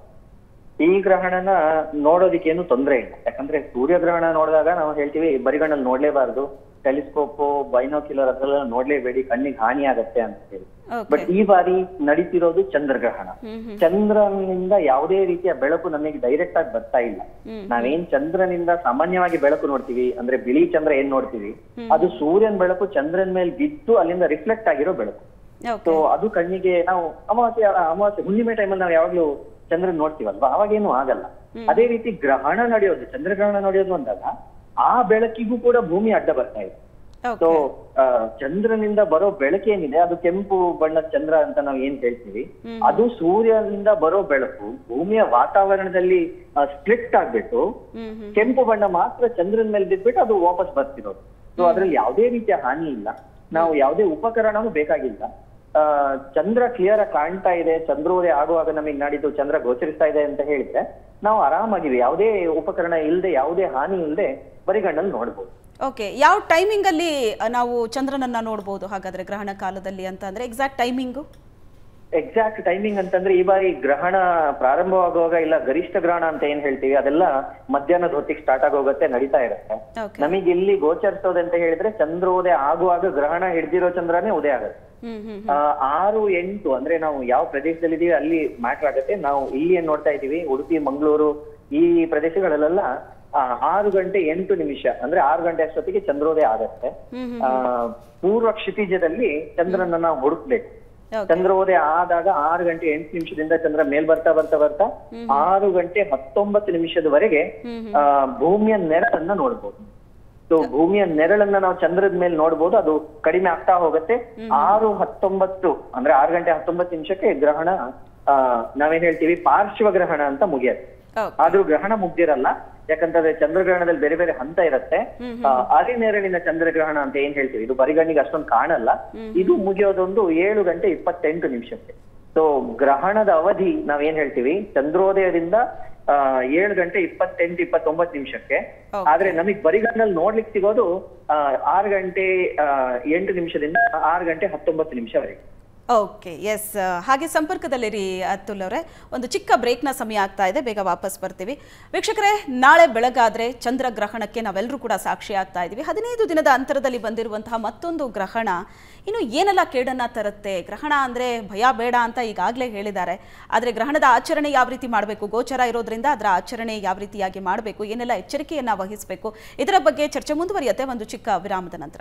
Speaker 5: ಈ ಗ್ರಹಣನ ನೋಡೋದಿಕ್ಕೆ ಏನು ತೊಂದರೆ ಇಲ್ಲ ಯಾಕಂದ್ರೆ ಸೂರ್ಯಗ್ರಹಣ ನೋಡಿದಾಗ ನಾವು ಹೇಳ್ತೀವಿ ಬರಿಗಣ್ಣಲ್ಲಿ ನೋಡ್ಲೇಬಾರ್ದು ಟೆಲಿಸ್ಕೋಪ್ ಬೈನೋಕ್ಯುಲರ್ ಅದೆಲ್ಲ ನೋಡ್ಲೇಬೇಡಿ ಕಣ್ಣಿಗೆ ಹಾನಿ ಆಗತ್ತೆ ಅಂತ ಹೇಳಿ
Speaker 1: Okay.
Speaker 5: ಬಟ್ ಈ ಬಾರಿ ನಡೀತಿರೋದು ಚಂದ್ರಗ್ರಹಣ ಚಂದ್ರನಿಂದ ಯಾವುದೇ ರೀತಿಯ ಬೆಳಕು ನಮಗೆ ಡೈರೆಕ್ಟ್ ಆಗಿ ಬರ್ತಾ ಇಲ್ಲ ನಾವೇನ್ ಚಂದ್ರನಿಂದ ಸಾಮಾನ್ಯವಾಗಿ ಬೆಳಕು ನೋಡ್ತೀವಿ ಅಂದ್ರೆ ಬಿಳಿ ಚಂದ್ರ ಏನ್ ನೋಡ್ತೀವಿ ಅದು ಸೂರ್ಯನ ಬೆಳಕು ಚಂದ್ರನ ಮೇಲೆ ಬಿದ್ದು ಅಲ್ಲಿಂದ ರಿಫ್ಲೆಕ್ಟ್ ಆಗಿರೋ ಬೆಳಕು
Speaker 1: ಓಕೆ
Speaker 5: ಸೊ ಅದು ಕಣ್ಣಿಗೆ ನಾವು ಅಮಾವಾಸ್ಯೆ ಅಮಾವಾಸ್ಯೆ ಹುಣ್ಣಿಮೆ ಟೈಮಲ್ಲಿ ನಾವು ಯಾವಾಗ್ಲೂ ಚಂದ್ರನ್ ನೋಡ್ತೀವಲ್ವಾ ಅವಾಗೇನು ಆಗಲ್ಲ ಅದೇ ರೀತಿ ಗ್ರಹಣ ನಡೆಯೋದು ಚಂದ್ರಗ್ರಹಣ ನಡೆಯೋದು ಅಂದಾಗ ಆ ಬೆಳಕಿಗೂ ಕೂಡ ಭೂಮಿ ಅಡ್ಡ ಬರ್ತಾ ಇದೆ ಸೊ ಚಂದ್ರನಿಂದ ಬರೋ ಬೆಳಕೇನಿದೆ ಅದು ಕೆಂಪು ಬಣ್ಣದ ಚಂದ್ರ ಅಂತ ನಾವು ಏನ್ ಹೇಳ್ತೀವಿ ಅದು ಸೂರ್ಯನಿಂದ ಬರೋ ಬೆಳಕು ಭೂಮಿಯ ವಾತಾವರಣದಲ್ಲಿ ಸ್ಪ್ಲಿಟ್ ಆಗ್ಬಿಟ್ಟು ಕೆಂಪು ಬಣ್ಣ ಮಾತ್ರ ಚಂದ್ರನ ಮೇಲೆ ಬಿದ್ಬಿಟ್ಟು ಅದು ವಾಪಸ್ ಬರ್ತಿರೋದು ಸೊ ಅದ್ರಲ್ಲಿ ಯಾವುದೇ ರೀತಿಯ ಹಾನಿ ಇಲ್ಲ ನಾವು ಯಾವುದೇ ಉಪಕರಣನೂ ಬೇಕಾಗಿಲ್ಲ ಆ, ಚಂದ್ರ ಕ್ಲಿಯರ್ ಆಗಿ ಕಾಣ್ತಾ ಇದೆ ಚಂದ್ರೋದಯ ಆಗುವಾಗ ನಮಗೆ ನಾಡಿದ್ದು ಚಂದ್ರ ಗೋಚರಿಸ್ತಾ ಇದೆ ಅಂತ ಹೇಳಿದ್ರೆ ನಾವು ಆರಾಮಾಗಿವಿ ಯಾವುದೇ ಉಪಕರಣ ಇಲ್ಲದೆ ಯಾವುದೇ ಹಾನಿ ಇಲ್ಲದೆ ಬರಿಗಣ್ಣಲ್ಲಿ ನೋಡ್ಬೋದು
Speaker 1: ಓಕೆ ಯಾವ ಟೈಮಿಂಗ್ ಅಲ್ಲಿ ಅ, ನಾವು ಚಂದ್ರನನ್ನ ನೋಡಬಹುದು ಹಾಗಾದ್ರೆ ಗ್ರಹಣ ಕಾಲದಲ್ಲಿ ಅಂತ ಅಂದ್ರೆ ಎಕ್ಸಾಕ್ಟ್ ಟೈಮಿಂಗು
Speaker 5: ಎಕ್ಸಾಕ್ಟ್ ಟೈಮಿಂಗ್ ಅಂತಂದ್ರೆ ಈ ಬಾರಿ ಗ್ರಹಣ ಪ್ರಾರಂಭವಾಗುವಾಗ ಇಲ್ಲ ಗರಿಷ್ಠ ಗ್ರಹಣ ಅಂತ ಏನ್ ಹೇಳ್ತೀವಿ ಅದೆಲ್ಲ ಮಧ್ಯಾಹ್ನದ ಹೊತ್ತಿಗೆ ಸ್ಟಾರ್ಟ್ ಆಗೋಗತ್ತೆ ನಡೀತಾ ಇರುತ್ತೆ
Speaker 1: ಓಕೆ
Speaker 5: ನಮಗೆ ಇಲ್ಲಿ ಗೋಚರಿಸೋದು ಅಂತ ಹೇಳಿದ್ರೆ ಚಂದ್ರೋದಯ ಆಗುವಾಗ ಗ್ರಹಣ ಹಿಡ್ದಿರೋ ಚಂದ್ರನೇ ಉದಯ ಆಗುತ್ತೆ
Speaker 1: ಹ್ಮ್ ಹ್ಮ್
Speaker 5: ಆ, ಆರು ಎಂಟು ಅಂದ್ರೆ ನಾವು ಯಾವ ಪ್ರದೇಶದಲ್ಲಿ ಇದೀವಿ ಅಲ್ಲಿ ಮ್ಯಾಟರ್ ಆಗುತ್ತೆ ನಾವು ಇಲ್ಲಿ ಏನ್ ನೋಡ್ತಾ ಇದೀವಿ ಉಡುಪಿ ಮಂಗಳೂರು ಈ ಪ್ರದೇಶಗಳಲ್ಲೆಲ್ಲ ಆ, ಆರು ಗಂಟೆ ಎಂಟು ನಿಮಿಷ ಅಂದ್ರೆ ಆರು ಗಂಟೆ ಅಷ್ಟೊತ್ತಿಗೆ ಚಂದ್ರೋದಯ ಆಗತ್ತೆ ಆ, ಪೂರ್ವ ಕ್ಷಿತಿಜದಲ್ಲಿ ಚಂದ್ರನ ನಾವು ಹುಡುಕ್ಬೇಕು
Speaker 1: Okay.
Speaker 5: ಚಂದ್ರೋದಯ ಆದಾಗ ಆರು ಗಂಟೆ ಎಂಟು ನಿಮಿಷದಿಂದ ಚಂದ್ರ ಮೇಲ್ ಬರ್ತಾ ಬರ್ತಾ ಬರ್ತಾ ಆರು ಗಂಟೆ ಹತ್ತೊಂಬತ್ತು ನಿಮಿಷದವರೆಗೆ ಆ, ಭೂಮಿಯ ನೆರಳನ್ನ ನೋಡ್ಬೋದು ಸೊ ಭೂಮಿಯ ನೆರಳನ್ನ ನಾವು ಚಂದ್ರದ ಮೇಲೆ ನೋಡ್ಬೋದು ಅದು ಕಡಿಮೆ ಆಗ್ತಾ ಹೋಗುತ್ತೆ ಆರು ಹತ್ತೊಂಬತ್ತು ಅಂದ್ರೆ ಆರು ಗಂಟೆ ಹತ್ತೊಂಬತ್ತು ನಿಮಿಷಕ್ಕೆ ಗ್ರಹಣ ಆ ನಾವೇನ್ ಹೇಳ್ತೀವಿ ಪಾರ್ಶ್ವ ಗ್ರಹಣ ಅಂತ ಮುಗಿಯತ್ತೆ
Speaker 1: ಓಕೆ
Speaker 5: ಆದ್ರೂ ಗ್ರಹಣ ಮುಗ್ದಿರಲ್ಲ ಯಾಕಂತಂದ್ರೆ ಚಂದ್ರಗ್ರಹಣದಲ್ಲಿ ಬೇರೆ ಬೇರೆ ಹಂತ ಇರುತ್ತೆ ಆ, ಅರೆನೆರಳಿನ ಚಂದ್ರಗ್ರಹಣ ಅಂತ ಏನ್ ಹೇಳ್ತೀವಿ ಇದು ಬರಿಗಣ್ಣಿಗೆ ಅಷ್ಟೊಂದು ಕಾಣಲ್ಲ ಇದು ಮುಗಿಯೋದೊಂದು ಏಳು ಗಂಟೆ ಇಪ್ಪತ್ತೆಂಟು ನಿಮಿಷಕ್ಕೆ ಸೊ ಗ್ರಹಣದ ಅವಧಿ ನಾವೇನ್ ಹೇಳ್ತೀವಿ ಚಂದ್ರೋದಯದಿಂದ ಆ, ಏಳು ಗಂಟೆ ಇಪ್ಪತ್ತೆಂಟು ಇಪ್ಪತ್ತೊಂಬತ್ತು ನಿಮಿಷಕ್ಕೆ
Speaker 1: Okay.
Speaker 5: ಆದ್ರೆ ನಮಗ್ ಬರಿಗಣ್ಣಲ್ಲಿ ನೋಡ್ಲಿಕ್ಕೆ ಸಿಗೋದು ಆ, ಆರು ಗಂಟೆ ಆ, ಎಂಟು ನಿಮಿಷದಿಂದ ಆರು ಗಂಟೆ ಹತ್ತೊಂಬತ್ತು ನಿಮಿಷವರೆಗೆ
Speaker 1: ಓಕೆ ಎಸ್ ಹಾಗೆ ಸಂಪರ್ಕದಲ್ಲಿರಿ ಅತುಲ್ ಅವರೇ ಒಂದು ಚಿಕ್ಕ ಬ್ರೇಕ್ನ ಸಮಯ ಆಗ್ತಾ ಇದೆ ಬೇಗ ವಾಪಸ್ ಬರ್ತೀವಿ ವೀಕ್ಷಕರೇ ನಾಳೆ ಬೆಳಗಾದ್ರೆ ಚಂದ್ರಗ್ರಹಣಕ್ಕೆ ನಾವೆಲ್ಲರೂ ಕೂಡ ಸಾಕ್ಷಿ ಆಗ್ತಾ ಇದ್ದೀವಿ ಹದಿನೈದು ದಿನದ ಅಂತರದಲ್ಲಿ ಬಂದಿರುವಂತಹ ಮತ್ತೊಂದು ಗ್ರಹಣ ಇನ್ನು ಏನೆಲ್ಲ ಕೇಡನ್ನ ತರುತ್ತೆ ಗ್ರಹಣ ಅಂದರೆ ಭಯ ಬೇಡ ಅಂತ ಈಗಾಗಲೇ ಹೇಳಿದ್ದಾರೆ ಆದರೆ ಗ್ರಹಣದ ಆಚರಣೆ ಯಾವ ರೀತಿ ಮಾಡಬೇಕು ಗೋಚರ ಇರೋದ್ರಿಂದ ಅದರ ಆಚರಣೆ ಯಾವ ರೀತಿಯಾಗಿ ಮಾಡಬೇಕು ಏನೆಲ್ಲ ಎಚ್ಚರಿಕೆಯನ್ನು ವಹಿಸಬೇಕು ಇದರ ಬಗ್ಗೆ ಚರ್ಚೆ ಮುಂದುವರಿಯುತ್ತೆ ಒಂದು ಚಿಕ್ಕ ವಿರಾಮದ ನಂತರ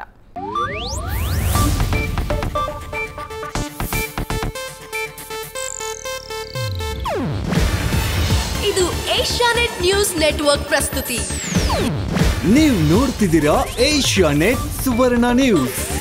Speaker 6: ಇದು ಏಷ್ಯಾನೆಟ್ ನ್ಯೂಸ್ ನೆಟ್ವರ್ಕ್ ಪ್ರಸ್ತುತಿ
Speaker 7: ನೀವು ನೋಡ್ತಿದ್ದೀರಾ ಏಷ್ಯಾ ನೆಟ್ ಸುವರ್ಣ ನ್ಯೂಸ್